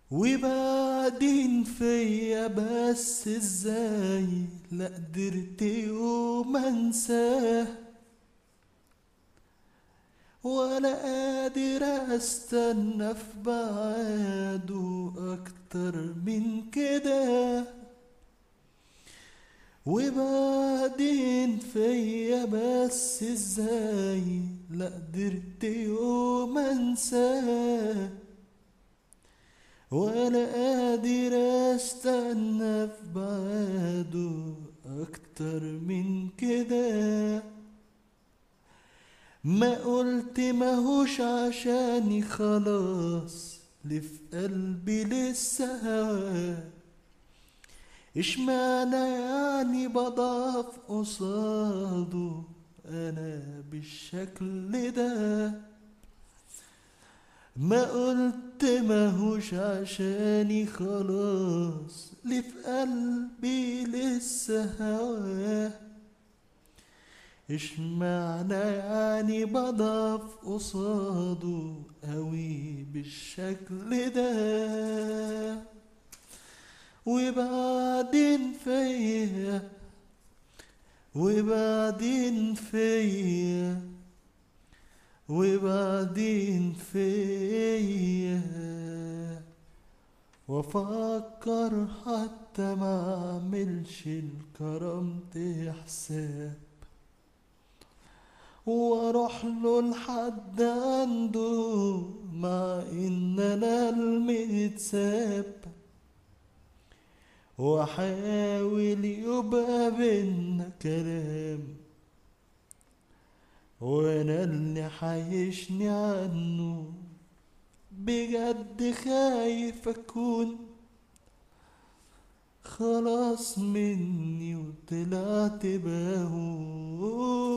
وبعدين فيا بس ازاي لا قدرت يوم انساه ولا قادر استنى في بعاده اكتر من كده وبعدين فيا بس ازاي لا قدرت يوم انساه ولا قادر استنى في بعاده اكتر من كده ما قلت ماهوش عشاني خلاص اللي في قلبي لسه هواه اشمعنى يعني بضعف قصاده انا بالشكل ده ما قلت ماهوش عشاني خلاص اللي في قلبي لسه هواه اشمعنى يعني بضعف قصاده قوي بالشكل ده وبعدين فيا وبعدين فيا وبعدين فيا وافكر حتى ما اعملش لكرامتي حساب واروح له لحد عنده مع ان انا المتساب واحاول يبقى بينا كلام وانا اللي حيشني عنه بجد خايف اكون خلاص مني وطلعت بهون